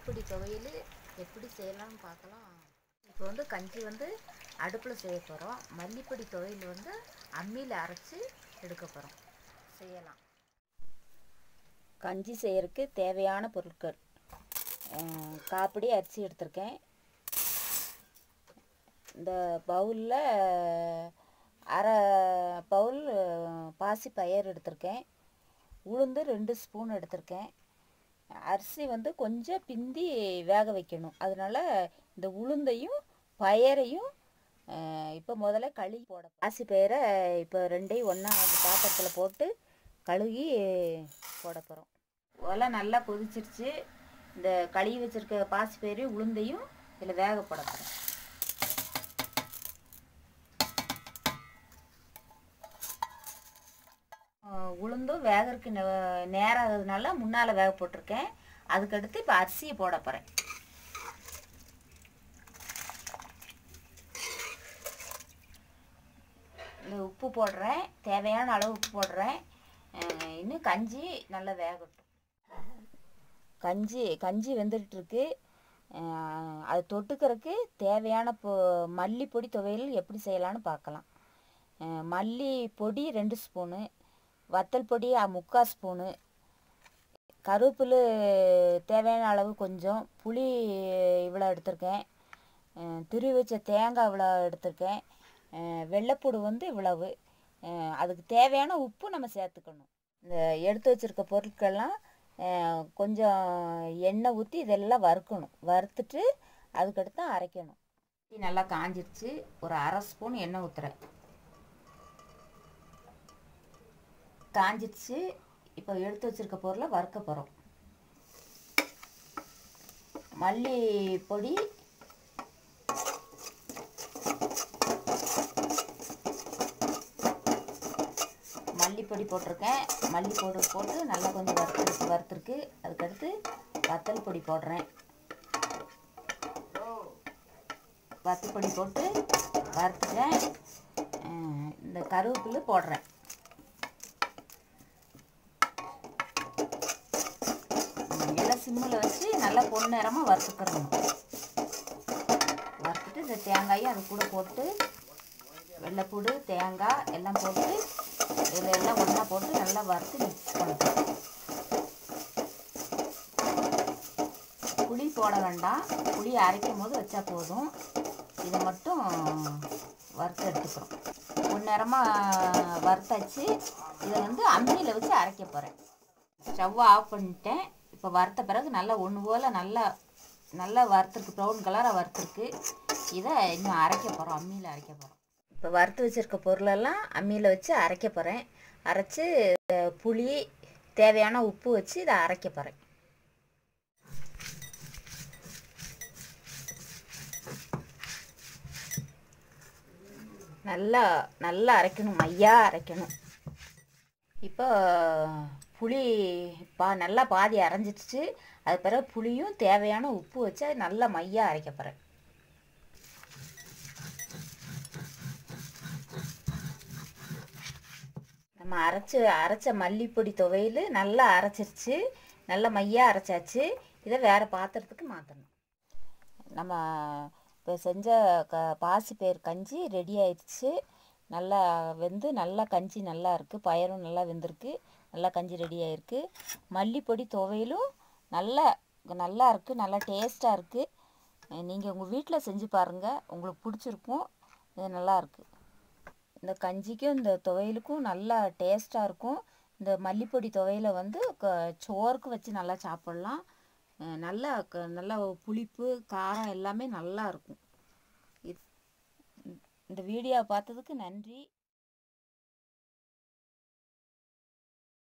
மல்லிப்பொடி துவையல் எப்படி செய்யலாம்னு பார்க்கலாம் இப்போ வந்து கஞ்சி வந்து அடுப்பில் செய்ய போகிறோம் மல்லிப்பொடி துவையல் வந்து அம்மியில் அரைச்சி எடுக்க போகிறோம் செய்யலாம் கஞ்சி செய்யறதுக்கு தேவையான பொருட்கள் அஹ், காப்பிடி அரிசி எடுத்திருக்கேன் இந்த பவுலில் அரை பவுல் பாசி பயிர் எடுத்திருக்கேன் உளுந்து ரெண்டு ஸ்பூன் எடுத்திருக்கேன் அரிசி வந்து கொஞ்சம் பிந்தி வேக வைக்கணும் அதனால இந்த உளுந்தையும் பயரையும் இப்போ முதல்ல கழுகி போட பாசி பயிரை இப்போ ரெண்டையும் ஒன்றா பாத்திரத்தில் போட்டு கழுகி போட போகிறோம் ஒலை நல்லா கொதிச்சிருச்சு இந்த கழுகி வச்சிருக்க பாசி பயிரையும் உளுந்தையும் இதில் வேக போட போகிறோம் உளுந்தும் வேகறதுக்கு நே- நேரம் ஆகுதுனால முன்னால் வேக போட்டிருக்கேன் அதுக்கடுத்து இப்போ அரிசியை போட போகிறேன் இந்த உப்பு போடுறேன் தேவையான அளவு உப்பு போடுறேன் அஹ் இன்னும் கஞ்சி நல்லா வேகட்டும் கஞ்சி கஞ்சி வெந்துட்டு இருக்கு அஹ் அது தொட்டுக்கிறதுக்கு தேவையான பொ மல்லிப்பொடி துவையல் எப்படி செய்யலாம்னு பார்க்கலாம் அஹ் மல்லி பொடி ரெண்டு ஸ்பூனு வத்தல் பொடி அ- முக்கால் ஸ்பூனு கருவேப்பிலை தேவையான அளவு கொஞ்சம் புளி இவ்வளோ எடுத்திருக்கேன் அஹ் துருவி வச்ச தேங்காய் இவ்வளோ எடுத்திருக்கேன் அஹ் வெள்ளைப்பூடு வந்து இவ்வளவு அஹ் அதுக்கு தேவையான உப்பு நம்ம சேர்த்துக்கணும் இந்த எடுத்து வச்சிருக்க பொருட்கள்லாம் அஹ் கொஞ்சம் எண்ணெய் ஊற்றி இதெல்லாம் வறுக்கணும் வறுத்துட்டு அதுக்கடுத்து தான் அரைக்கணும் இது நல்லா காஞ்சிருச்சு ஒரு அரை ஸ்பூன் எண்ணெய் ஊற்றுறேன் காஞ்சிருச்சு இப்போ எடுத்து வச்சிருக்க பொருளை வறுக்க போகிறோம் மல்லி பொடி மல்லிப்பொடி போட்டிருக்கேன் மல்லிப்பொடி போட்டு நல்லா கொஞ்சம் வறுத்துருக்கு வறுத்துருக்கு அதுக்கடுத்து வத்தல் பொடி போடுறேன் வத்தல் பொடி போட்டு வறுத்துட்டேன் அஹ் இந்த கருவேப்பிலை போடுறேன் ம், எல்லாம் சிம்மில் வச்சு நல்லா பொன்னிறமாக வறுத்துக்கிறணும் வறுத்துட்டு இந்த தேங்காயும் அது கூட போட்டு வெள்ளைப்பூடு தேங்காய் எல்லாம் போட்டு இதில் எல்லாம் ஒன்றா போட்டு நல்லா வறுத்து மிக்ஸ் பண்ணுறோம் புளி போட வேண்டாம் புளி அரைக்கும் போது வச்சா போதும் இதை மட்டும் வறுத்து எடுத்துக்கிறோம் பொன்னிறமாக வறுத்தாச்சு இதை வந்து அம்மியில் வச்சு அரைக்க போகிறேன் ஸ்டவ்வை ஆஃப் பண்ணிட்டேன் இப்போ வறுத்த பிறகு நல்லா ஒன்று போல் நல்லா நல்லா வறுத்துருக்கு ப்ரௌன் கலராக வறுத்துருக்கு இதை இன்னும் அரைக்க போகிறோம் அம்மியில் அரைக்க போகிறோம் இப்போ வறுத்து வச்சுருக்க பொருளெல்லாம் அம்மியில் வச்சு அரைக்க போகிறேன் அரைச்சி அஹ், புளி தேவையான உப்பு வச்சு இதை அரைக்க போகிறேன் நல்லா நல்லா அரைக்கணும் மையா அரைக்கணும் இப்போ புளி பா நல்லா பாதி அரைஞ்சிடுச்சு அது பிறகு புளியும் தேவையான உப்பு வச்சு அது நல்லா மையா அரைக்க போகிறேன் நம்ம அரைச்சி அரைச்ச மல்லிப்பொடி துவையல் நல்லா அரைச்சிருச்சு நல்லா மையா அரைச்சாச்சு இதை வேறு பாத்திரத்துக்கு மாற்றணும் நம்ம இப்போ செஞ்ச க பாசிப்பயிர் கஞ்சி ரெடி ஆயிடுச்சு நல்லா வெந்து நல்லா கஞ்சி நல்லா இருக்குது பயரும் நல்லா வெந்திருக்கு நல்லா கஞ்சி ரெடி ஆயிருக்கு மல்லிப்பொடி துவையலும் நல்லா நல்லா இருக்குது நல்லா டேஸ்ட்டாக இருக்குது நீங்கள் உங்கள் வீட்டில் செஞ்சு பாருங்கள் உங்களுக்கு பிடிச்சிருக்கும் இது நல்லா இருக்குது இந்த கஞ்சிக்கும் இந்த துவையலுக்கும் நல்லா டேஸ்ட்டாக இருக்கும் இந்த மல்லிப்பொடி துவையலை வந்து க சோறுக்கு வச்சு நல்லா சாப்பிட்லாம் அஹ் நல்லா க- நல்லா புளிப்பு காரம் எல்லாமே நல்லா இருக்கும் இது இந்த வீடியோ பார்த்ததுக்கு நன்றி